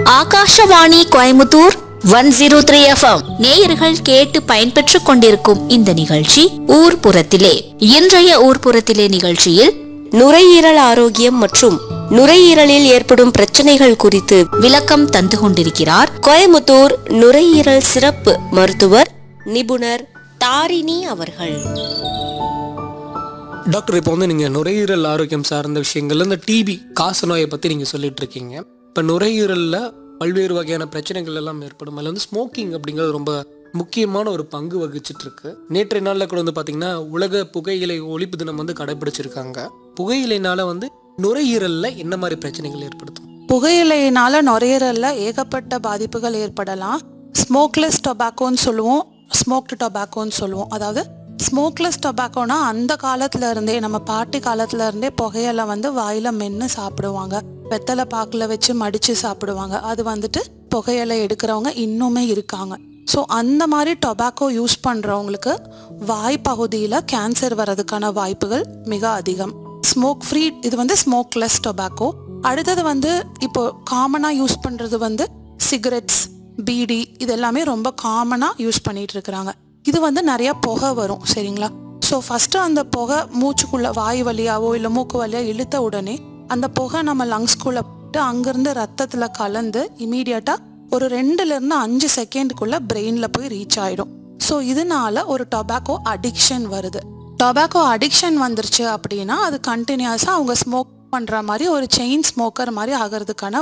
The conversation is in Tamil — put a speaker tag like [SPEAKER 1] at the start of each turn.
[SPEAKER 1] Akashvani Coimbatore one zero three FM நேயர்கள் கேட்டு பயன்பெற்றுக் கொண்டிருக்கும் இந்த நிகழ்ச்சி ஊர்ப்புறத்திலே இன்றைய ஊர்ப்புறத்திலே நிகழ்ச்சியில்
[SPEAKER 2] நுரையீரல் ஆரோக்கியம் மற்றும் நுரையீரலில் ஏற்படும் பிரச்சனைகள் குறித்து
[SPEAKER 1] விளக்கம் தந்து கொண்டிருக்கிறார்
[SPEAKER 2] கோயமுத்தூர் நுரையீரல் சிறப்பு மருத்துவர் நிபுணர் தாரிணி அவர்கள்
[SPEAKER 3] டாக்டர் இப்போ வந்து நீங்கள் நுரையீரல் ஆரோக்கியம் சார்ந்த விஷயங்கள்ல இந்த டிபி காச நோயை பற்றி நீங்கள் சொல்லிட்டு இருக்கீங்க இப்போ நுரையீரலில் பல்வேறு வகையான பிரச்சனைகள் எல்லாம் ஏற்படும் அதில் வந்து ஸ்மோக்கிங் அப்படிங்கிறது ரொம்ப முக்கியமான ஒரு பங்கு வகிச்சிட்டு இருக்கு நேற்றைய நாளில் கூட வந்து பார்த்தீங்கன்னா உலக புகையிலை ஒழிப்பு தினம் வந்து கடைபிடிச்சிருக்காங்க புகையிலைனால வந்து நுரையீரலில் என்ன மாதிரி பிரச்சனைகள் ஏற்படுத்தும்
[SPEAKER 4] புகையிலையினால நுரையீரல்ல ஏகப்பட்ட பாதிப்புகள் ஏற்படலாம் ஸ்மோக்லெஸ் டொபாக்கோன்னு சொல்லுவோம் ஸ்மோக்டு டொபாக்கோன்னு சொல்லுவோம் அதாவது ஸ்மோக்லெஸ் டொபாக்கோனா அந்த காலத்துல இருந்தே நம்ம பாட்டி காலத்துல இருந்தே புகையில வந்து வாயில மென்று சாப்பிடுவாங்க வெத்தலை பாக்குல வச்சு மடிச்சு சாப்பிடுவாங்க அது வந்துட்டு புகையிலை எடுக்கிறவங்க இன்னுமே இருக்காங்க ஸோ அந்த மாதிரி டொபாக்கோ யூஸ் பண்றவங்களுக்கு வாய் பகுதியில் கேன்சர் வர்றதுக்கான வாய்ப்புகள் மிக அதிகம் ஸ்மோக் ஃப்ரீ இது வந்து ஸ்மோக்லெஸ் டொபாக்கோ அடுத்தது வந்து இப்போ காமனாக யூஸ் பண்ணுறது வந்து சிகரெட்ஸ் பீடி இது எல்லாமே ரொம்ப காமனாக யூஸ் பண்ணிட்டு இருக்கிறாங்க இது வந்து நிறைய புகை வரும் சரிங்களா ஸோ ஃபஸ்ட்டு அந்த புகை மூச்சுக்குள்ள வாய் வழியாவோ இல்லை மூக்கு வழியா இழுத்த உடனே அந்த புகை நம்ம லங்ஸ்குள்ளே போட்டு அங்கேருந்து ரத்தத்தில் கலந்து இமீடியட்டாக ஒரு ரெண்டுலேருந்து அஞ்சு செகண்டுக்குள்ளே பிரெயினில் போய் ரீச் ஆகிடும் ஸோ இதனால ஒரு டொபாக்கோ அடிக்ஷன் வருது டொபாக்கோ அடிக்ஷன் வந்துருச்சு அப்படின்னா அது கண்டினியூஸாக அவங்க ஸ்மோக் பண்ணுற மாதிரி ஒரு செயின் ஸ்மோக்கர் மாதிரி ஆகிறதுக்கான